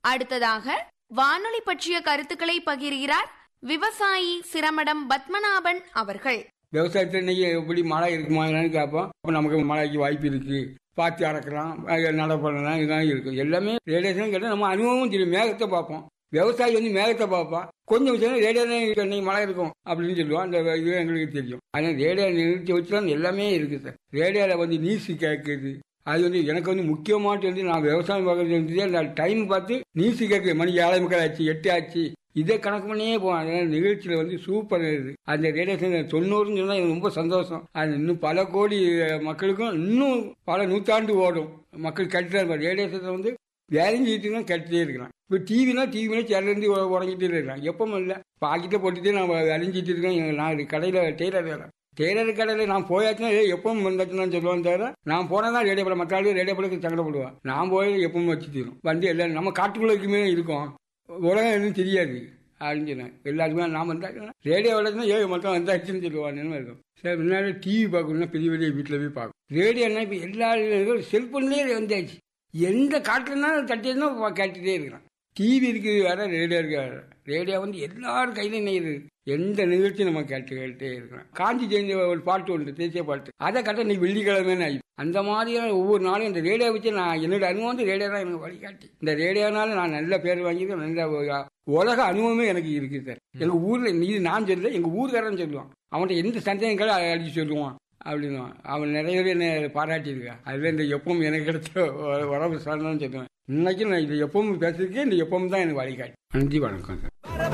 அடுத்ததாக வானொலி பற்றிய கருத்துக்களை பகிர்கிறார் விவசாயி சிரமடம் பத்மநாபன் அவர்கள் விவசாயத்தில் இன்னைக்கு எப்படி மழை இருக்குமா என்னன்னு கேட்போம் அப்போ நமக்கு மழைக்கு வாய்ப்பு இருக்கு பாத்தி அறக்கலாம் நட பண்ணலாம் இதெல்லாம் இருக்கும் எல்லாமே ரேடியேஷன் கேட்டால் நம்ம அனுபவமும் தெரியும் மேகத்தை பார்ப்போம் விவசாயி வந்து மேகத்தை பார்ப்பான் கொஞ்சம் விஷயம் ரேடியோ இன்னைக்கு மழை இருக்கும் அப்படின்னு சொல்லுவோம் அந்த இது எங்களுக்கு தெரியும் அதனால் ரேடியோ நிறுத்தி வச்சு தான் எல்லாமே இருக்கு சார் ரேடியோவில் வந்து நியூஸ் கேட்குது அது வந்து எனக்கு வந்து முக்கியமாட்டு வந்து நான் விவசாயம் பார்க்கறது வந்து அந்த டைம் பார்த்து நியூஸ் கேட்குது மணி ஏழை முக்கால் ஆச்சு எட்டு ஆச்சு இதை கணக்கு பண்ணியே போவோம் அதனால நிகழ்ச்சியில் வந்து சூப்பர் இருக்குது அந்த ரேடியேஷன் தொண்ணூறுன்னு சொன்னால் எனக்கு ரொம்ப சந்தோஷம் அது இன்னும் பல கோடி அஹ், மக்களுக்கும் இன்னும் பல நூற்றாண்டு ஓடும் மக்கள் கேட்டுட்டே இருப்பாங்க ரேடியேஷனை வந்து வேலையும் செய்யிட்டு தான் கேட்டுட்டே இருக்கிறான் இப்போ டிவினா டிவினா சேர்லேருந்து உறங்கிட்டே இருக்கிறான் எப்பவும் இல்லை பாக்கிட்ட போட்டுட்டே நான் அழிஞ்சிட்டு இருக்கேன் நான் கடையில் டெய்லர் வேலை டெய்லர் கடையில் நான் போயாச்சுன்னா ஏய், எப்பவும் வந்தாச்சுன்னு சொல்லுவான் தவிர நான் போனால் தான் ரேடியோ படம் மற்ற ஆளு ரேடியோ படத்துக்கு சங்கடப்படுவான் நான் போய் எப்பவும் வச்சு தீரும் வண்டி எல்லாம் நம்ம காட்டுக்குள்ள இருக்குமே இருக்கோம் உலகம் எதுவும் தெரியாது அப்படின்னு சொன்னேன் எல்லாருக்குமே நான் வந்தாச்சுன்னா ரேடியோ வளர்த்துனா ஏழு மட்டும் வந்தாச்சுன்னு சொல்லுவான்னு இருக்கும் சரி முன்னாடி டிவி பார்க்கணும்னா பெரிய பெரிய வீட்டில் போய் பார்க்கணும் ரேடியோனா இப்போ எல்லா செல்போன்லேயே வந்தாச்சு எந்த காட்டுலனாலும் தட்டினா கேட்டுட்டே இருக்கிறான் டிவி இருக்குது வேற ரேடியோ இருக்கு வேற ரேடியோ வந்து எல்லாரும் கையில நெய்யுது எந்த நிகழ்ச்சி நம்ம கேட்டு கேட்டுட்டே இருக்கிறோம் காஞ்சி ஜெயந்தி ஒரு பாட்டு உண்டு தேசிய பாட்டு அதை கட்ட நீ வெள்ளிக்கிழமை ஆகி அந்த மாதிரியான ஒவ்வொரு நாளும் இந்த ரேடியோ வச்சு நான் என்னோட அனுபவம் வந்து ரேடியோ தான் எனக்கு வழிகாட்டி இந்த ரேடியோனால நான் நல்ல பேர் வாங்கியிருக்கேன் நல்ல ஒரு உலக அனுபவமே எனக்கு இருக்கு சார் எங்க ஊர்ல இது நான் சொல்லல எங்க ஊர்க்காரன் சொல்லுவான் அவன்கிட்ட எந்த சந்தேகங்களும் அடிச்சு சொல்லுவான் அப்படின்னு அவன் நிறைய பேர் என்ன பாராட்டியிருக்கான் அதுல இந்த எப்பவும் எனக்கு கிடைச்ச ஒரு உறவு சார்ந்தான்னு சொல்லுவேன் இன்னைக்கு நான் இது எப்பவும் பேசியிருக்கேன் இந்த எப்பவும் தான் எனக்கு வழிகாட்டி நன்றி வணக்கம் சார்